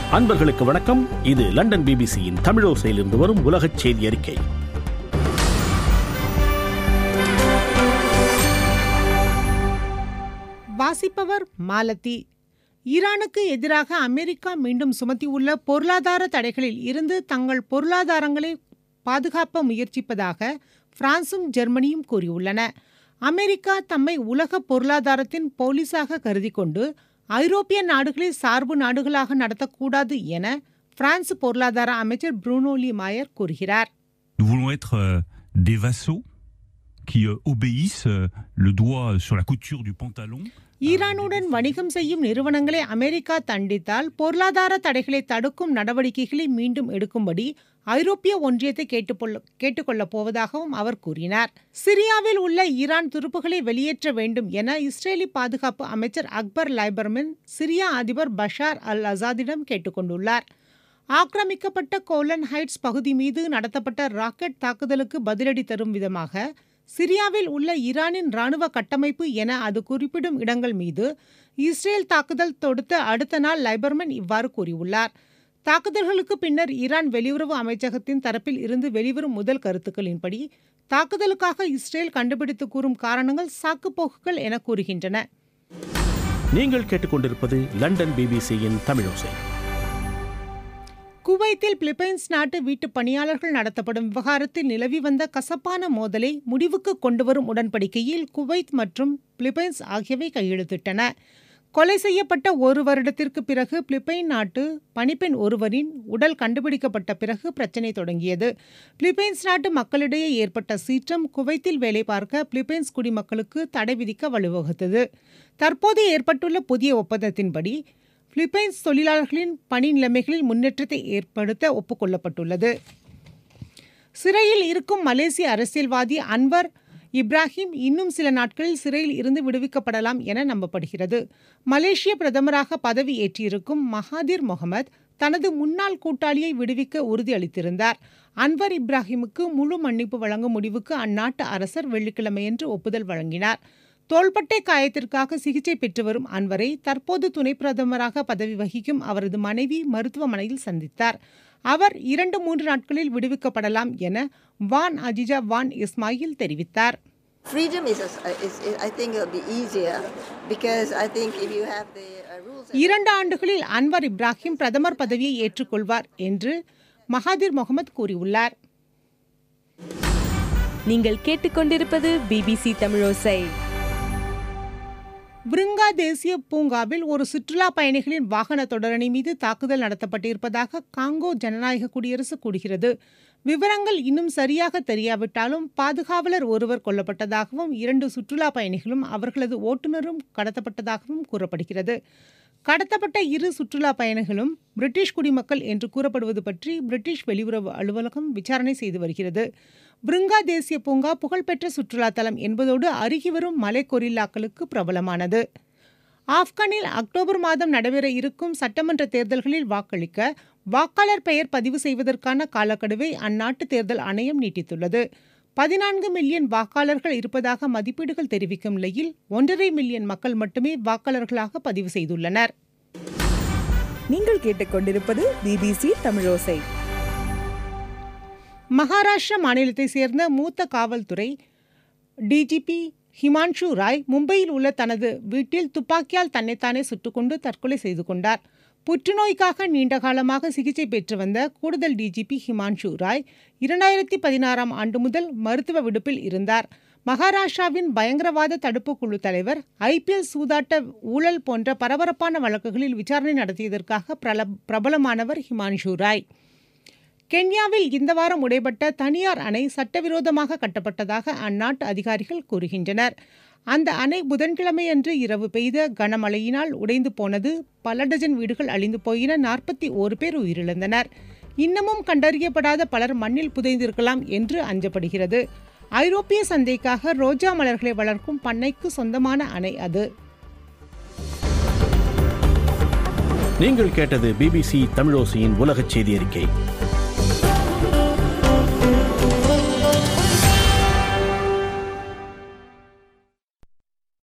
அன்பர்களுக்கு வணக்கம் இது லண்டன் பிபிசியின் தமிழோசையிலிருந்து வரும் உலகச் செய்தி அறிக்கை வாசிப்பவர் மாலதி ஈரானுக்கு எதிராக அமெரிக்கா மீண்டும் சுமத்தியுள்ள பொருளாதார தடைகளில் இருந்து தங்கள் பொருளாதாரங்களை பாதுகாப்ப முயற்சிப்பதாக பிரான்சும் ஜெர்மனியும் கூறியுள்ளன அமெரிக்கா தம்மை உலக பொருளாதாரத்தின் போலீஸாக கருதி கொண்டு ஐரோப்பிய நாடுகளை சார்பு நாடுகளாக நடத்தக்கூடாது என பிரான்ஸ் பொருளாதார அமைச்சர் புரூனோலி மாயர் கூறுகிறார் Nous voulons être euh, des vassaux qui euh, obéissent euh, le doigt sur la couture du pantalon. ஈரானுடன் வணிகம் செய்யும் நிறுவனங்களை அமெரிக்கா தண்டித்தால் பொருளாதார தடைகளை தடுக்கும் நடவடிக்கைகளை மீண்டும் எடுக்கும்படி ஐரோப்பிய ஒன்றியத்தை கேட்டுக்கொள்ள கேட்டுக்கொள்ளப் போவதாகவும் அவர் கூறினார் சிரியாவில் உள்ள ஈரான் துருப்புகளை வெளியேற்ற வேண்டும் என இஸ்ரேலி பாதுகாப்பு அமைச்சர் அக்பர் லைபர்மன் சிரியா அதிபர் பஷார் அல் அசாதிடம் கேட்டுக்கொண்டுள்ளார் ஆக்கிரமிக்கப்பட்ட கோலன் ஹைட்ஸ் பகுதி மீது நடத்தப்பட்ட ராக்கெட் தாக்குதலுக்கு பதிலடி தரும் விதமாக சிரியாவில் உள்ள ஈரானின் ராணுவ கட்டமைப்பு என அது குறிப்பிடும் இடங்கள் மீது இஸ்ரேல் தாக்குதல் தொடுத்த அடுத்த நாள் லைபர்மன் இவ்வாறு கூறியுள்ளார் தாக்குதல்களுக்கு பின்னர் ஈரான் வெளியுறவு அமைச்சகத்தின் தரப்பில் இருந்து வெளிவரும் முதல் கருத்துக்களின்படி தாக்குதலுக்காக இஸ்ரேல் கண்டுபிடித்து கூறும் காரணங்கள் சாக்குப்போக்குகள் என கூறுகின்றன நீங்கள் கேட்டுக்கொண்டிருப்பது லண்டன் பிபிசியின் தமிழோசை குவைத்தில் பிலிப்பைன்ஸ் நாட்டு வீட்டு பணியாளர்கள் நடத்தப்படும் விவகாரத்தில் நிலவி வந்த கசப்பான மோதலை முடிவுக்கு கொண்டுவரும் உடன்படிக்கையில் குவைத் மற்றும் பிலிப்பைன்ஸ் ஆகியவை கையெழுத்திட்டன கொலை செய்யப்பட்ட ஒரு வருடத்திற்கு பிறகு பிலிப்பைன் நாட்டு பணிப்பெண் ஒருவரின் உடல் கண்டுபிடிக்கப்பட்ட பிறகு பிரச்சினை தொடங்கியது பிலிப்பைன்ஸ் நாட்டு மக்களிடையே ஏற்பட்ட சீற்றம் குவைத்தில் வேலை பார்க்க பிலிப்பைன்ஸ் குடிமக்களுக்கு தடை விதிக்க வழிவகுத்தது தற்போது ஏற்பட்டுள்ள புதிய ஒப்பந்தத்தின்படி பிலிப்பைன்ஸ் தொழிலாளர்களின் பணி நிலைமைகளில் முன்னேற்றத்தை ஏற்படுத்த ஒப்புக்கொள்ளப்பட்டுள்ளது சிறையில் இருக்கும் மலேசிய அரசியல்வாதி அன்வர் இப்ராஹிம் இன்னும் சில நாட்களில் சிறையில் இருந்து விடுவிக்கப்படலாம் என நம்பப்படுகிறது மலேசிய பிரதமராக பதவி ஏற்றிருக்கும் மகாதிர் முகமது தனது முன்னாள் கூட்டாளியை விடுவிக்க உறுதியளித்திருந்தார் அன்வர் இப்ராஹிமுக்கு முழு மன்னிப்பு வழங்கும் முடிவுக்கு அந்நாட்டு அரசர் வெள்ளிக்கிழமையன்று ஒப்புதல் வழங்கினார் தோள்பட்டை காயத்திற்காக சிகிச்சை பெற்று வரும் அன்வரை தற்போது துணை பிரதமராக பதவி வகிக்கும் அவரது மனைவி மருத்துவமனையில் சந்தித்தார் அவர் இரண்டு மூன்று நாட்களில் விடுவிக்கப்படலாம் என வான் அஜிஜா வான் இஸ்மாயில் தெரிவித்தார் Freedom is, a, is, is, I think it'll be easier because I think if you have the uh, rules. and- இரண்டு ஆண்டுகளில் அன்வர் இப்ராஹிம் பிரதமர் பதவியை ஏற்றுக்கொள்வார் என்று மகாதிர் முகமது கூறியுள்ளார் நீங்கள் கேட்டுக்கொண்டிருப்பது பிபிசி தமிழோசை விருங்கா தேசிய பூங்காவில் ஒரு சுற்றுலா பயணிகளின் வாகன தொடரணி மீது தாக்குதல் நடத்தப்பட்டிருப்பதாக காங்கோ ஜனநாயக குடியரசு கூறுகிறது விவரங்கள் இன்னும் சரியாக தெரியாவிட்டாலும் பாதுகாவலர் ஒருவர் கொல்லப்பட்டதாகவும் இரண்டு சுற்றுலா பயணிகளும் அவர்களது ஓட்டுநரும் கடத்தப்பட்டதாகவும் கூறப்படுகிறது கடத்தப்பட்ட இரு சுற்றுலா பயணிகளும் பிரிட்டிஷ் குடிமக்கள் என்று கூறப்படுவது பற்றி பிரிட்டிஷ் வெளியுறவு அலுவலகம் விசாரணை செய்து வருகிறது பிருங்கா தேசிய பூங்கா புகழ்பெற்ற சுற்றுலா தலம் என்பதோடு அருகி வரும் மலை கொரில்லாக்களுக்கு பிரபலமானது ஆப்கானில் அக்டோபர் மாதம் நடைபெற இருக்கும் சட்டமன்ற தேர்தல்களில் வாக்களிக்க வாக்காளர் பெயர் பதிவு செய்வதற்கான காலக்கெடுவை அந்நாட்டு தேர்தல் ஆணையம் நீட்டித்துள்ளது பதினான்கு மில்லியன் வாக்காளர்கள் இருப்பதாக மதிப்பீடுகள் தெரிவிக்கும் நிலையில் ஒன்றரை மில்லியன் மக்கள் மட்டுமே வாக்காளர்களாக பதிவு செய்துள்ளனர் நீங்கள் கேட்டுக்கொண்டிருப்பது பிபிசி தமிழோசை மகாராஷ்டிரா மாநிலத்தை சேர்ந்த மூத்த காவல்துறை டிஜிபி ஹிமான்ஷு ராய் மும்பையில் உள்ள தனது வீட்டில் துப்பாக்கியால் தன்னைத்தானே சுட்டுக்கொண்டு தற்கொலை செய்து கொண்டார் புற்றுநோய்க்காக நீண்ட காலமாக சிகிச்சை பெற்று வந்த கூடுதல் டிஜிபி ஹிமான்ஷு ராய் இரண்டாயிரத்தி பதினாறாம் ஆண்டு முதல் மருத்துவ விடுப்பில் இருந்தார் மகாராஷ்டிராவின் பயங்கரவாத தடுப்பு குழு தலைவர் ஐபிஎல் சூதாட்ட ஊழல் போன்ற பரபரப்பான வழக்குகளில் விசாரணை நடத்தியதற்காக பிரல பிரபலமானவர் ஹிமான்ஷு ராய் கென்யாவில் இந்த வாரம் உடைபட்ட தனியார் அணை சட்டவிரோதமாக கட்டப்பட்டதாக அந்நாட்டு அதிகாரிகள் கூறுகின்றனர் அந்த அணை புதன்கிழமையன்று இரவு பெய்த கனமழையினால் உடைந்து போனது பல டஜன் வீடுகள் அழிந்து போயின நாற்பத்தி ஓரு பேர் உயிரிழந்தனர் இன்னமும் கண்டறியப்படாத பலர் மண்ணில் புதைந்திருக்கலாம் என்று அஞ்சப்படுகிறது ஐரோப்பிய சந்தைக்காக ரோஜா மலர்களை வளர்க்கும் பண்ணைக்கு சொந்தமான அணை அது நீங்கள் கேட்டது பிபிசி தமிழோசையின் உலகச் செய்தி அறிக்கை